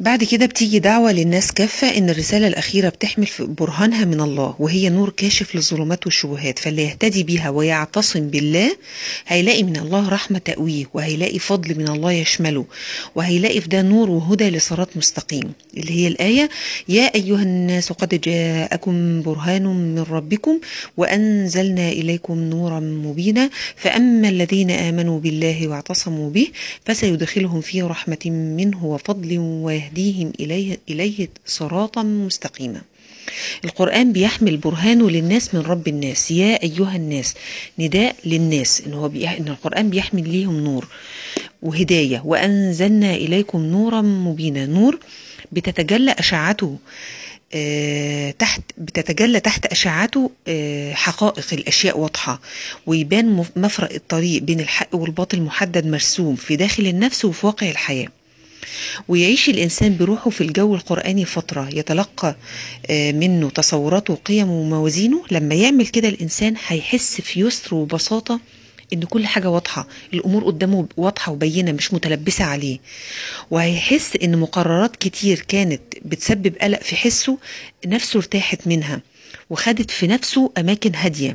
بعد كده بتيجي دعوة للناس كافة إن الرسالة الأخيرة بتحمل في برهانها من الله وهي نور كاشف للظلمات والشبهات فاللي يهتدي بيها ويعتصم بالله هيلاقي من الله رحمة تأويه وهيلاقي فضل من الله يشمله وهيلاقي في ده نور وهدى لصراط مستقيم اللي هي الآية يا أيها الناس قد جاءكم برهان من ربكم وأنزلنا إليكم نورا مبينا فأما الذين آمنوا بالله واعتصموا به فسيدخلهم في رحمة منه وفضل ويهديهم إليه, إليه صراطا مستقيما القرآن بيحمل برهانه للناس من رب الناس يا أيها الناس نداء للناس إن, هو بيح... إن القرآن بيحمل ليهم نور وهداية وأنزلنا إليكم نورا مبينا نور بتتجلى أشعته آه، تحت بتتجلى تحت أشعته آه، حقائق الأشياء واضحة ويبان مف- مفرق الطريق بين الحق والباطل محدد مرسوم في داخل النفس وفي واقع الحياة ويعيش الإنسان بروحه في الجو القرآني فترة يتلقى آه، منه تصوراته وقيمه وموازينه لما يعمل كده الإنسان هيحس في يسر وبساطة إن كل حاجة واضحة الأمور قدامه واضحة وبينة مش متلبسة عليه وهيحس إن مقررات كتير كانت بتسبب قلق في حسه نفسه ارتاحت منها وخدت في نفسه أماكن هادية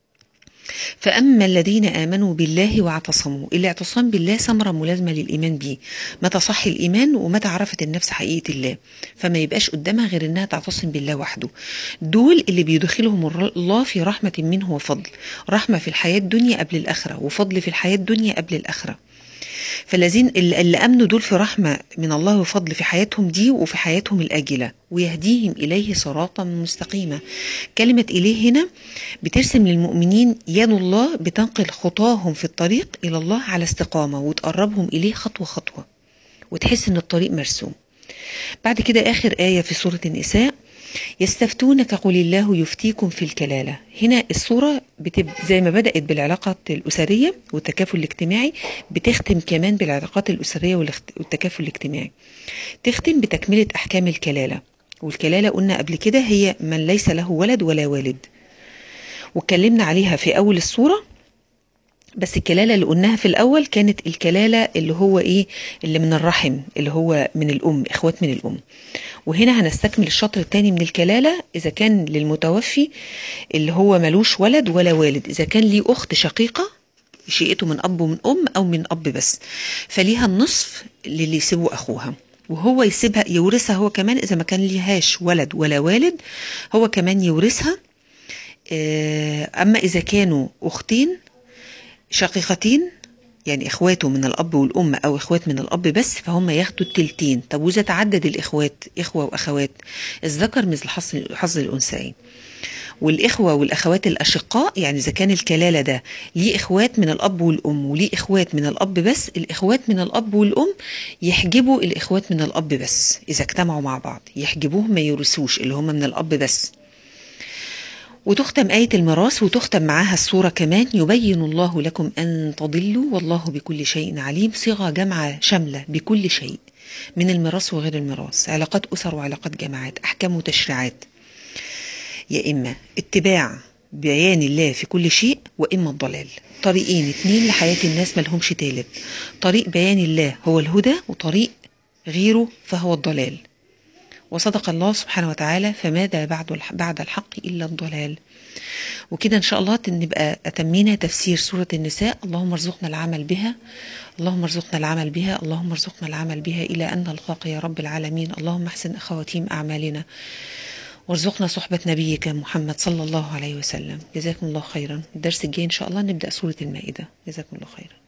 فأما الذين آمنوا بالله واعتصموا الاعتصام بالله ثمرة ملازمة للإيمان به متى صح الإيمان ومتى عرفت النفس حقيقة الله فما يبقاش قدامها غير إنها تعتصم بالله وحده دول اللي بيدخلهم الر- الله في رحمة منه وفضل رحمة في الحياة الدنيا قبل الآخرة وفضل في الحياة الدنيا قبل الآخرة فالذين اللي اللي امنوا دول في رحمه من الله وفضل في حياتهم دي وفي حياتهم الاجله ويهديهم اليه صراطا مستقيما كلمه اليه هنا بترسم للمؤمنين يد الله بتنقل خطاهم في الطريق الى الله على استقامه وتقربهم اليه خطوه خطوه وتحس ان الطريق مرسوم بعد كده اخر ايه في سوره النساء يستفتونك قل الله يفتيكم في الكلالة هنا الصورة بتب... زي ما بدأت بالعلاقات الأسرية والتكافل الاجتماعي بتختم كمان بالعلاقات الأسرية والاخت... والتكافل الاجتماعي تختم بتكملة أحكام الكلالة والكلالة قلنا قبل كده هي من ليس له ولد ولا والد واتكلمنا عليها في أول الصورة بس الكلالة اللي قلناها في الأول كانت الكلالة اللي هو إيه اللي من الرحم اللي هو من الأم إخوات من الأم وهنا هنستكمل الشطر الثاني من الكلالة إذا كان للمتوفي اللي هو ملوش ولد ولا والد إذا كان ليه أخت شقيقة شقيته من أب ومن أم أو من أب بس فليها النصف للي يسيبه أخوها وهو يسيبها يورثها هو كمان إذا ما كان ليهاش ولد ولا والد هو كمان يورثها آه، أما إذا كانوا أختين شقيقتين يعني اخواته من الاب والام او اخوات من الاب بس فهم ياخدوا التلتين طب واذا تعدد الاخوات اخوه واخوات الذكر مثل حظ حظ الانثيين والاخوه والاخوات الاشقاء يعني اذا كان الكلاله ده ليه اخوات من الاب والام وليه اخوات من الاب بس الاخوات من الاب والام يحجبوا الاخوات من الاب بس اذا اجتمعوا مع بعض يحجبوهم ما يورثوش اللي هم من الاب بس وتختم آية الميراث وتختم معاها السورة كمان يبين الله لكم أن تضلوا والله بكل شيء عليم صيغة جامعة شاملة بكل شيء من الميراث وغير الميراث علاقات أسر وعلاقات جماعات أحكام وتشريعات يا إما اتباع بيان الله في كل شيء وإما الضلال طريقين اتنين لحياة الناس ملهمش تالت طريق بيان الله هو الهدى وطريق غيره فهو الضلال وصدق الله سبحانه وتعالى فماذا بعد الح- بعد الحق إلا الضلال وكده إن شاء الله نبقى أتمينا تفسير سورة النساء اللهم ارزقنا العمل بها اللهم ارزقنا العمل بها اللهم ارزقنا العمل بها إلى أن نلقاك يا رب العالمين اللهم احسن خواتيم أعمالنا وارزقنا صحبة نبيك محمد صلى الله عليه وسلم جزاكم الله خيرا الدرس الجاي إن شاء الله نبدأ سورة المائدة جزاكم الله خيرا